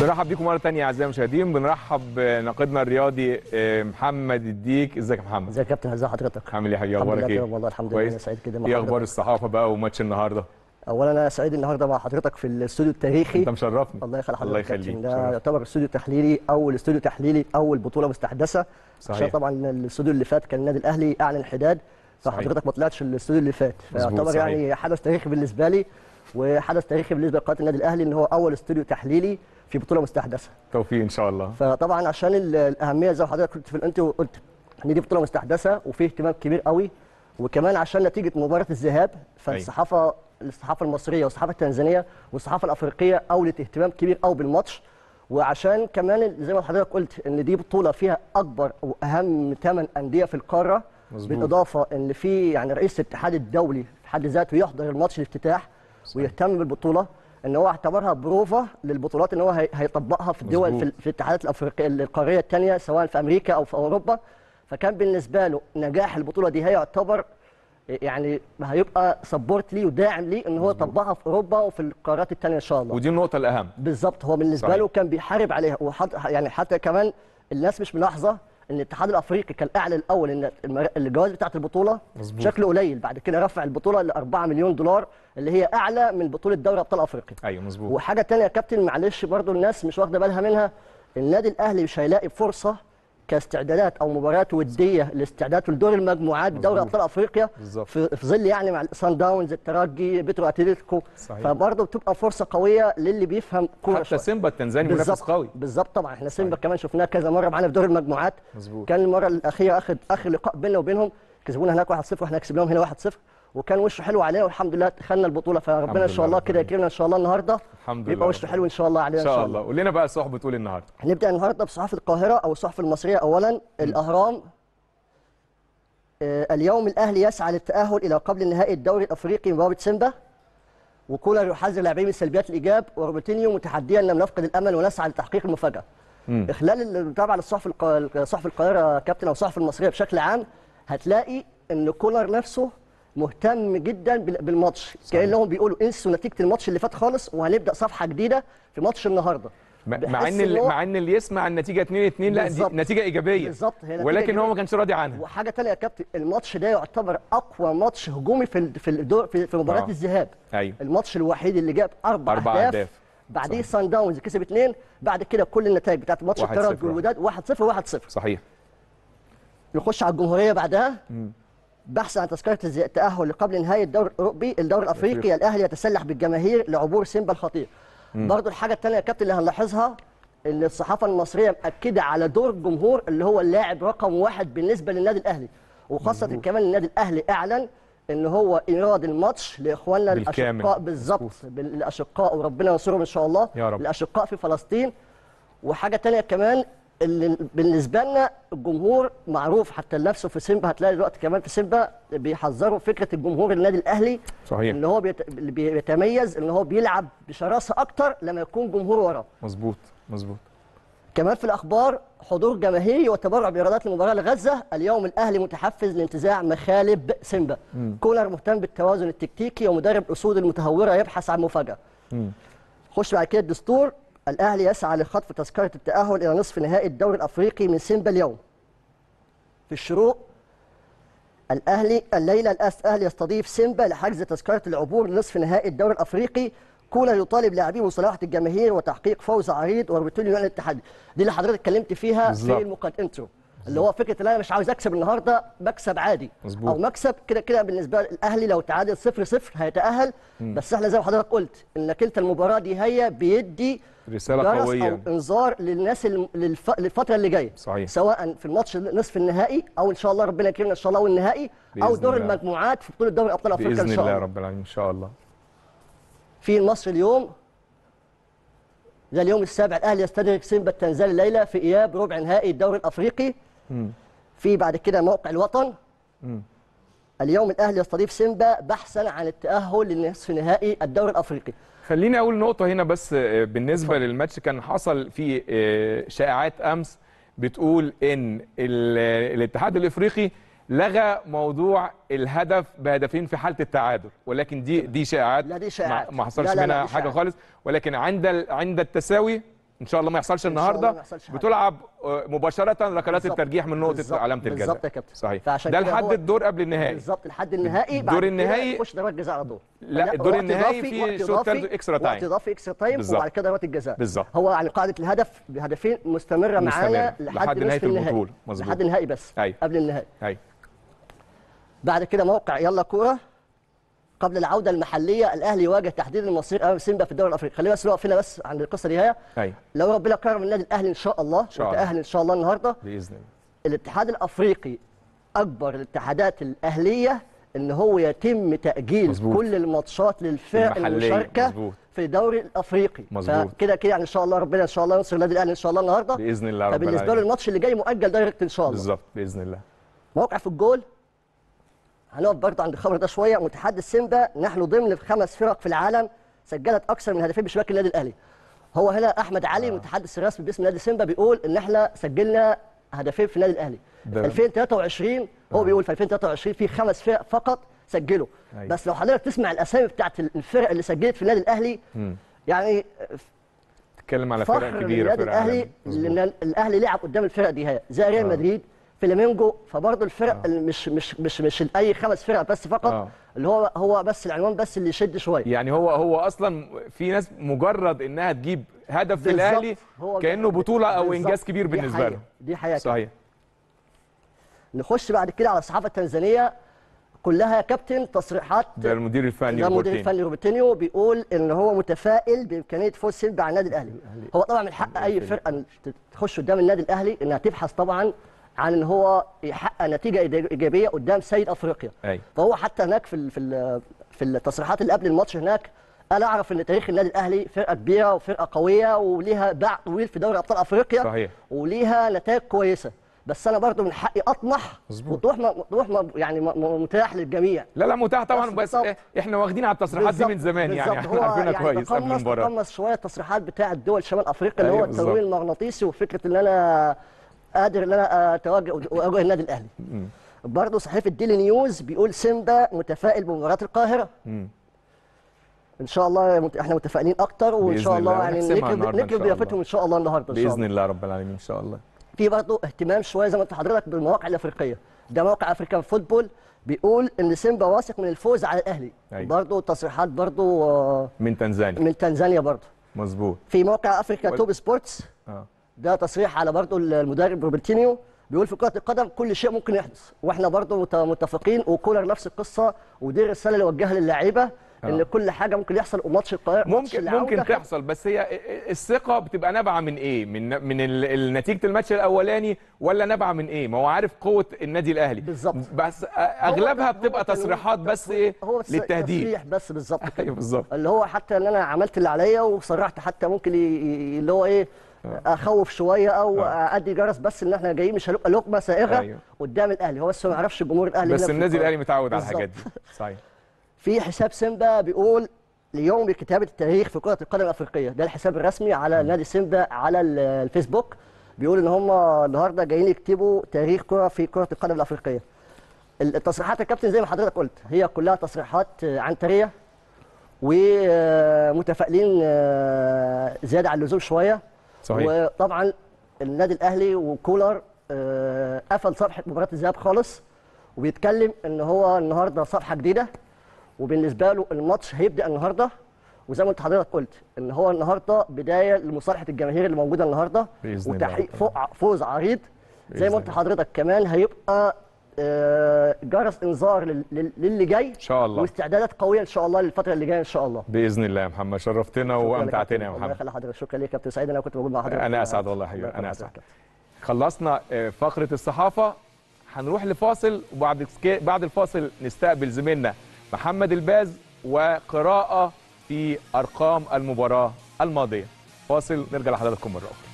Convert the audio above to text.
بنرحب بيكم مره ثانيه اعزائي المشاهدين بنرحب بناقدنا الرياضي آه، محمد الديك ازيك يا محمد ازيك يا كابتن ازي حضرتك عامل ايه يا حبيبي الحمد اخبارك لله ايه كده والله الحمد لله كويس؟ انا سعيد كده مع ايه حضرتك. اخبار الصحافه بقى وماتش النهارده اولا انا سعيد النهارده مع حضرتك في الاستوديو التاريخي انت مشرفني الله يخلي حضرتك الله يا كابتن. يخليك ده شرف. يعتبر استوديو تحليلي اول استوديو تحليلي اول بطوله مستحدثه عشان صحيح طبعا الاستوديو اللي فات كان النادي الاهلي اعلن حداد صحيح. فحضرتك ما طلعتش الاستوديو اللي فات مظبوط، فيعتبر صحيح. يعني حدث تاريخي بالنسبه لي وحدث تاريخي بالنسبه لقناه النادي الاهلي ان هو اول استوديو تحليلي في بطوله مستحدثه توفيق ان شاء الله فطبعا عشان ال- الاهميه زي ما حضرتك قلت في انت قلت ان دي بطوله مستحدثه وفي اهتمام كبير قوي وكمان عشان نتيجه مباراه الذهاب فالصحافه الصحافه المصريه والصحافه التنزانيه والصحافه الافريقيه اولت اهتمام كبير قوي بالماتش وعشان كمان زي ما حضرتك قلت ان دي بطوله فيها اكبر واهم ثمان انديه في القاره مظبوط. بالاضافه ان في يعني رئيس الاتحاد الدولي في حد ذاته يحضر الماتش الافتتاح ويهتم بالبطوله ان هو اعتبرها بروفا للبطولات ان هو هي- هيطبقها في الدول مظبوط. في, ال- في الاتحادات الافريقيه القاريه الثانيه سواء في امريكا او في اوروبا فكان بالنسبه له نجاح البطوله دي هيعتبر يعني هيبقى سبورت ليه وداعم ليه ان هو يطبقها في اوروبا وفي القارات الثانيه ان شاء الله ودي النقطه الاهم بالظبط هو بالنسبه صحيح. له كان بيحارب عليها وحط يعني حتى كمان الناس مش ملاحظه ان الاتحاد الافريقي كان اعلن الاول ان المر- الجوائز بتاعه البطوله مظبوط. شكله قليل بعد كده رفع البطوله ل 4 مليون دولار اللي هي اعلى من بطوله دوري ابطال افريقيا ايوه مظبوط وحاجه تانية يا كابتن معلش برضو الناس مش واخده بالها منها النادي الاهلي مش هيلاقي فرصه كاستعدادات او مباريات وديه لاستعداده لدور المجموعات بدوري مظبوط. ابطال افريقيا بالظبط. في, في ظل يعني مع سان داونز الترجي بيترو اتلتيكو صحيح. فبرضه بتبقى فرصه قويه للي بيفهم كوره حتى شوية. سيمبا التنزاني منافس بالظبط قوي بالظبط طبعا احنا سيمبا كمان شفناه كذا مره معانا في دور المجموعات مظبوط. كان المره الاخيره اخر اخر لقاء بيننا وبينهم كسبونا هناك 1-0 واحنا كسبناهم هنا 1-0 وكان وشه حلو علينا والحمد لله دخلنا البطوله فربنا الحمد ان شاء لله الله رب كده يكرمنا ان شاء الله النهارده الحمد لله يبقى وشه رب حلو ان شاء الله علينا ان شاء الله قول لنا بقى الصحف بتقول إيه النهارده هنبدا النهارده بصحافه القاهره او الصحف المصريه اولا الاهرام آه، اليوم الاهلي يسعى للتاهل الى قبل نهائي الدوري الافريقي مباراه سيمبا وكولر يحذر لاعبيه من سلبيات الايجاب وروبرتينيو متحديا لم نفقد الامل ونسعى لتحقيق المفاجاه مم. خلال المتابعه للصحف الق- صحف القاهره كابتن او الصحف المصريه بشكل عام هتلاقي ان كولر نفسه مهتم جدا بال- بالماتش كانهم بيقولوا انسوا نتيجه الماتش اللي فات خالص وهنبدا صفحه جديده في ماتش النهارده م- مع بحس ان إن ال- هو- مع ان اللي يسمع النتيجه 2 2 لا دي بالظبط. نتيجه ايجابيه بالظبط، هي نتيجة ولكن هو إيجابية. ما كانش راضي عنها وحاجه ثانيه يا كابتن الماتش ده يعتبر اقوى ماتش هجومي في ال- في الدور في, في مباراه آه. الذهاب ايوه الماتش الوحيد اللي جاب اربع, أربع اهداف, أهداف. بعديه سان داونز كسب اثنين بعد كده كل النتائج بتاعت ماتش 1-0 الترجي والوداد 1-0 1-0 صحيح نخش على الجمهوريه بعدها بحث عن تذكره الز- التاهل لقبل نهايه الدوري الاوروبي الدوري الافريقي أفريقيا. الاهلي يتسلح بالجماهير لعبور سيمبا الخطير برضو الحاجه الثانيه يا كابتن اللي هنلاحظها ان الصحافه المصريه مأكده على دور الجمهور اللي هو اللاعب رقم واحد بالنسبه للنادي الاهلي وخاصه مظبوط. كمان النادي الاهلي اعلن ان هو ايراد الماتش لاخواننا بالكامل. الاشقاء بالظبط الاشقاء وربنا ينصرهم ان شاء الله يا رب. الاشقاء في فلسطين وحاجه تانية كمان اللي بالنسبه لنا الجمهور معروف حتى نفسه في سيمبا هتلاقي دلوقتي كمان في سيمبا بيحذروا فكره الجمهور النادي الاهلي صحيح ان هو بيت... اللي بيتميز ان هو بيلعب بشراسه اكتر لما يكون جمهور وراه مظبوط مظبوط كمان في الاخبار حضور جماهيري وتبرع بايرادات المباراه لغزه اليوم الاهلي متحفز لانتزاع مخالب سيمبا كولر مهتم بالتوازن التكتيكي ومدرب الاسود المتهوره يبحث عن مفاجاه مم. خش بعد كده الدستور الاهلي يسعى لخطف تذكره التاهل الى نصف نهائي الدوري الافريقي من سيمبا اليوم في الشروق الاهلي الليله الأس- الاهلي يستضيف سيمبا لحجز تذكره العبور لنصف نهائي الدوري الافريقي كولر يطالب لاعبيه بمصالحه الجماهير وتحقيق فوز عريض وروبرتينيو يعلن الاتحاد دي اللي حضرتك اتكلمت فيها بالظبط. في المقدمه انترو اللي هو فكره ان انا مش عاوز اكسب النهارده بكسب عادي مظبوط. او مكسب كده كده بالنسبه للاهلي لو تعادل 0 0 هيتاهل بس احنا زي ما حضرتك قلت ان كلتا المباراه دي هي بيدي رسالة جرس قوية. او انذار للناس الم- للف... للفتره اللي جايه صحيح. سواء في الماتش نصف النهائي او ان شاء الله ربنا يكرمنا ان شاء الله والنهائي او بإذن دور الله. المجموعات في بطوله دوري ابطال افريقيا ان باذن شاء الله الله رب العالمين ان شاء الله في المصري اليوم ده اليوم السابع الاهلي يستدرك سيمبا التنزاني الليله في اياب ربع نهائي الدوري الافريقي في بعد كده موقع الوطن اليوم الاهلي يستضيف سيمبا بحثا عن التاهل لنصف نهائي الدوري الافريقي خليني اقول نقطه هنا بس آه، بالنسبه للماتش كان حصل فيه آه، شائعات امس بتقول ان ال- الاتحاد الافريقي لغى موضوع الهدف بهدفين في حاله التعادل ولكن دي دي شائعات لا، دي شائعات. ما- ما حصلش لا، لا، لا، منها دي حاجه شائعات. خالص ولكن عند ال- عند التساوي ان شاء الله ما يحصلش إن شاء الله النهارده ما يحصلش حاجة. بتلعب آه، مباشره ركلات بالظبط. الترجيح من نقطه بالظبط. علامه الجزاء بالظبط يا كابتن. صحيح فعشان ده كده لحد هو- الدور قبل النهائي بالظبط لحد النهائي الدور بعد كده النهائي- يخش ضربات جزاء على طول لا، لا، الدور وقت النهائي إضافي- فيه وقت شوط إضافي- تالت إكسترا وقت تايم. اضافي اكسترا تايم بالظبط. وبعد كده ضربات الجزاء بالظبط. هو يعني قاعده الهدف بهدفين مستمره معانا مستمرة. لحد, لحد نهاية نصف النهائي البطولة. مظبوط. لحد النهائي بس أيوة. قبل النهائي ايوه بعد كده موقع يلا كوره قبل العوده المحليه الاهلي يواجه تحديد المصير امام سيمبا في الدوري الافريقي خلينا بس نقف هنا بس عند القصه دي هي ايوه لو ربنا كرم النادي الاهلي ان شاء الله شاء الله. وتاهل ان شاء الله النهارده باذن الله الاتحاد الافريقي اكبر الاتحادات الاهليه ان هو يتم تاجيل مظبوط. كل الماتشات للفرق المحلية. المشاركه مظبوط. في الدوري الافريقي مظبوط. فكده كده يعني ان شاء الله ربنا ان شاء الله ينصر النادي الاهلي ان شاء الله النهارده باذن الله رب فبالنسبه له العالمين الماتش اللي جاي مؤجل دايركت ان شاء الله بالظبط باذن الله موقع في الجول هنقف برضه عند الخبر ده شويه متحدث سيمبا نحن ضمن خمس فرق في العالم سجلت اكثر من هدفين بشباك النادي الاهلي هو هنا احمد علي المتحدث الرسمي باسم نادي سيمبا بيقول ان احنا سجلنا هدفين في النادي الاهلي ده- 2023 هو بيقول في 2023 في خمس فرق فقط سجلوا أيوة. بس لو حضرتك تسمع الاسامي بتاعت الفرق اللي سجلت في النادي الاهلي يعني تتكلم على فرق فخر كبيره للنادي فرق الاهلي عالمية. مظبوط. لان الاهلي لعب قدام الفرق دي هي زي ريال آه. مدريد فلامينجو فبرضه الفرق اللي مش مش مش مش اي خمس فرق بس فقط آه. اللي هو هو بس العنوان بس اللي يشد شويه يعني هو هو اصلا في ناس مجرد انها تجيب هدف في بالظبط. الاهلي هو كانه بطوله او بالظبط. انجاز كبير دي بالنسبه حقيقة. له دي حقيقه صحيح نخش بعد كده على الصحافه التنزانيه كلها يا كابتن تصريحات ده المدير الفني ده المدير روبرتينو. الفني روبرتينيو بيقول ان هو متفائل بامكانيه فوز سيمبا على النادي الاهلي هو طبعا من حق اي فرقه إن تخش قدام النادي الاهلي انها تبحث طبعا عن ان هو يحقق نتيجه ايجابيه قدام سيد افريقيا أيوة. فهو حتى هناك في ال- في ال- في التصريحات اللي قبل الماتش هناك قال اعرف ان تاريخ النادي الاهلي فرقه كبيره وفرقه قويه وليها باع طويل في دوري ابطال افريقيا صحيح. وليها نتائج كويسه بس انا برضو من حقي اطمح مظبوط. وطموح م- طموح م- يعني م- م- متاح للجميع لا لا متاح طبعا بس بس, بالظبط. احنا واخدين على التصريحات دي من بالظبط، زمان يعني بالظبط. احنا هو عارفينها يعني كويس قبل تقمص المباراه تقمص شويه التصريحات بتاع الدول شمال افريقيا اللي أيوة هو التمويل بالظبط. المغناطيسي وفكره ان انا قادر ان انا اتواجه واواجه النادي الاهلي برضه صحيفه ديلي نيوز بيقول سيمبا متفائل بمباراه القاهره مم. ان شاء الله مت- احنا متفائلين اكتر وان بإذن شاء الله الله يعني ونحسمها نكرم النهاردة إن نكرم شاء الله. ضيافتهم ان شاء الله النهارده ان شاء باذن الله الله رب العالمين ان شاء الله في برضه اهتمام شويه زي ما قلت لحضرتك بالمواقع الافريقيه ده موقع افريكان فوتبول بيقول ان سيمبا واثق من الفوز على الاهلي أيوة. برضه تصريحات برضه آه، من تنزانيا من تنزانيا برضه مظبوط في موقع افريكا وال- توب سبورتس اه ده تصريح على برضه المدرب روبرتينيو بيقول في كرة القدم كل شيء ممكن يحدث واحنا برضه مت- متفقين وكولر نفس القصة ودي الرسالة اللي وجهها للاعيبة ان آه. كل حاجة ممكن يحصل وماتش القاهرة ماتش ممكن العودة ممكن تحصل بس هي الثقه بتبقى نابعه من ايه من من ال- ال- نتيجه الماتش الاولاني ولا نابعه من ايه ما هو عارف قوه النادي الاهلي بالظبط. بس اغلبها هو بتبقى كان- تصريحات بس ايه هو بس للتهديد تصريح بس بالظبط كده. ايوه بالظبط اللي هو حتى ان انا عملت اللي عليا وصرحت حتى ممكن ي- ي- اللي هو ايه اخوف شويه او آه. ادي جرس بس ان احنا جايين مش هنبقى لقمه سائغه أيوه. قدام الاهلي هو بس ما يعرفش جمهور الاهلي بس هنا في النادي القاهرة. الاهلي متعود على بالظبط. الحاجات دي صحيح في حساب سيمبا بيقول ليوم كتابة التاريخ في كرة القدم الأفريقية ده الحساب الرسمي على نادي سيمبا على ال- الفيسبوك بيقول إن هم النهاردة جايين يكتبوا تاريخ كرة في كرة القدم الأفريقية التصريحات يا كابتن زي ما حضرتك قلت هي كلها تصريحات عنترية ومتفائلين زيادة عن اللزوم شوية صحيح. وطبعا النادي الأهلي وكولر آه، قفل صفحة مباراة الذهاب خالص وبيتكلم ان هو النهارده صفحه جديده وبالنسبه له الماتش هيبدا النهارده وزي ما انت حضرتك قلت ان هو النهارده بدايه لمصالحه الجماهير اللي موجوده النهارده بإذن الله وتحقيق رب فوق- فوز عريض زي بإذن ما قلت الله. لحضرتك كمان هيبقى آه، جرس انذار لل- لل- للي جاي ان شاء الله. واستعدادات قويه ان شاء الله للفتره اللي جايه ان شاء الله باذن الله يا محمد شرفتنا شكراً وامتعتنا يا كابتن. الله محمد يخلي حضرتك شكرا ليك يا كابتن سعيد انا كنت موجود مع حضرتك أنا أسعد والله يا حبيبي، الله أنا يخلي أسعد. حضرتك. خلصنا آه، فقره الصحافه هنروح لفاصل وبعد سكي- بعد الفاصل نستقبل زميلنا محمد الباز وقراءه في ارقام المباراه الماضيه فاصل نرجع لحضراتكم مره اخرى